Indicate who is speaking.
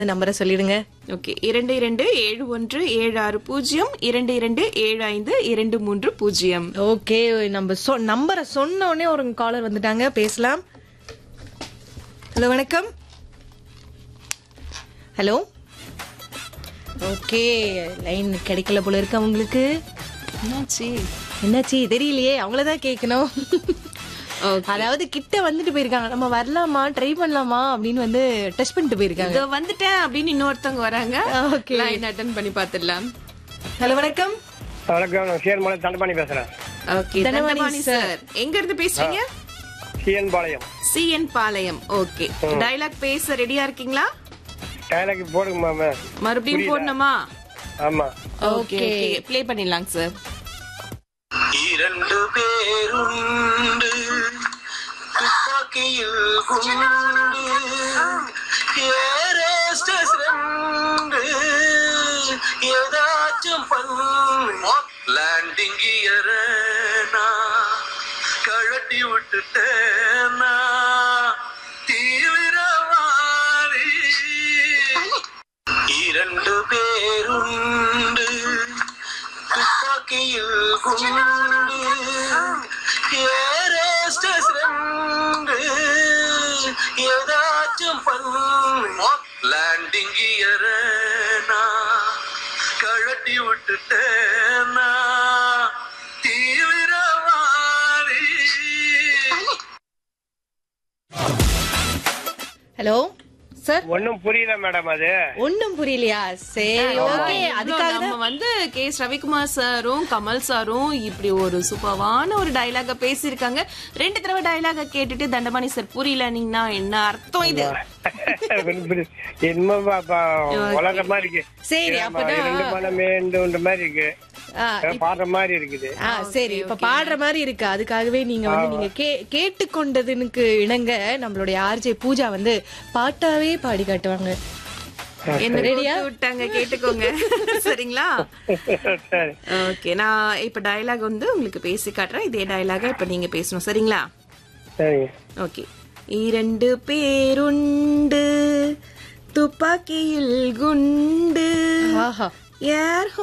Speaker 1: நம்பரை சொல்லிடுங்க
Speaker 2: ஓகே இரண்டு இரண்டு ஏழு ஒன்று ஏழு ஆறு பூஜ்ஜியம் இரண்டு இரண்டு ஏழு ஐந்து இரண்டு மூன்று பூஜ்ஜியம்
Speaker 1: ஓகே நம்ம சொ நம்பரை சொன்ன உடனே ஒரு காலர் வந்துட்டாங்க பேசலாம் ஹலோ வணக்கம் ஹலோ ஓகே லைன் கிடைக்கல போல இருக்கு அவங்களுக்கு
Speaker 2: என்னாச்சு
Speaker 1: என்னாச்சு தெரியலையே அவங்கள தான் கேட்கணும் அதாவது கிட்ட வந்துட்டு போயிருக்காங்க நம்ம வரலாமா ட்ரை பண்ணலாமா அப்படின்னு வந்து டெஸ்ட் பண்ணிட்டு போயிருக்காங்க
Speaker 2: இதோ வந்துட்டேன் அப்படின்னு இன்னொருத்தவங்க வராங்க
Speaker 1: Okay.
Speaker 2: லைன் அட்டன் பண்ணி பாத்துடலாம்
Speaker 1: ஹலோ வணக்கம்
Speaker 3: வணக்கம் நான் சிஎன் பாளையம் தண்டபாணி பேசுறேன்
Speaker 2: ஓகே
Speaker 1: தனபாணி
Speaker 2: தண்டபாணி சார் எங்க இருந்து பேசுறீங்க
Speaker 3: CN Palayam
Speaker 2: CN Palayam okay dialogue பேச ரெடியா இருக்கீங்களா
Speaker 3: டைலாக்கு போடுங்க மாம
Speaker 2: மறுபடியும் போடணுமா
Speaker 3: ஆமா
Speaker 2: ஓகே ப்ளே பண்ணிடலாங்க சார்
Speaker 4: இரண்டு பேருண்டு துப்பாக்கியில் குண்டு ஏரேஸ்டஸ் ரெண்டு ஏதாச்சும் பண்ணு லேண்டிங் கியரனா கழட்டி விட்டுட்டேனா தீவிரவாதி இரண்டு பேருண்டு துப்பாக்கியில் குண்டு ஏரேஸ்டஸ் ரெண்டு ஏதாச்சும் பண்ணு லேண்டிங் கியரனா கழட்டி விட்டுட்டேனா தீவிரவாதி
Speaker 1: ஹலோ சார்
Speaker 3: ஒன்னும் புரியல மேடம் அது
Speaker 1: ஒண்ணும் புரியலையா சரி ஓகே அதுக்காக
Speaker 2: நம்ம வந்து கே எஸ் ரவிக்குமார் சாரும் கமல் சாரும் இப்படி ஒரு சூப்பரான ஒரு டயலாக பேசியிருக்காங்க ரெண்டு தடவை டயலாக கேட்டுட்டு தண்டபாணி சார் புரியலனீங்கன்னா என்ன அர்த்தம் இது
Speaker 3: ஒண்ணும் புரியல. என்னமோ பாப்பா உலக மாதிரி இருக்கு
Speaker 1: சரி,
Speaker 3: ஆமா,
Speaker 1: அப்பனா-
Speaker 3: இரண்டு மனமேன்ற மாதிரி இருக்கு
Speaker 1: ஆ,
Speaker 3: பாடுற மாதிரி இருக்குது
Speaker 1: ஆ சரி இப்ப பாடுற மாதிரி இருக்கு அதுக்காகவே நீங்க வந்து நீங்க கே கேட்டுக்கொண்டதுனுக்கு இணங்க நம்மளுடைய ஆர்ஜே பூஜா வந்து பாட்டாவே பாடி காட்டுவாங்க
Speaker 2: என்ன ரெடியா விட்டாங்க கேட்டுக்கோங்க சரிங்களா
Speaker 3: சரி
Speaker 2: ஓகே நான் இப்ப டயலாக் வந்து உங்களுக்கு பேசி காட்டுறேன் இதே டயலாக இப்ப நீங்க பேசணும் சரிங்களா
Speaker 3: சரிங்க
Speaker 2: ஓகே இரண்டு பேருண்டு துப்பாக்கியில் குண்டு
Speaker 1: ஆஹா
Speaker 2: ஏர்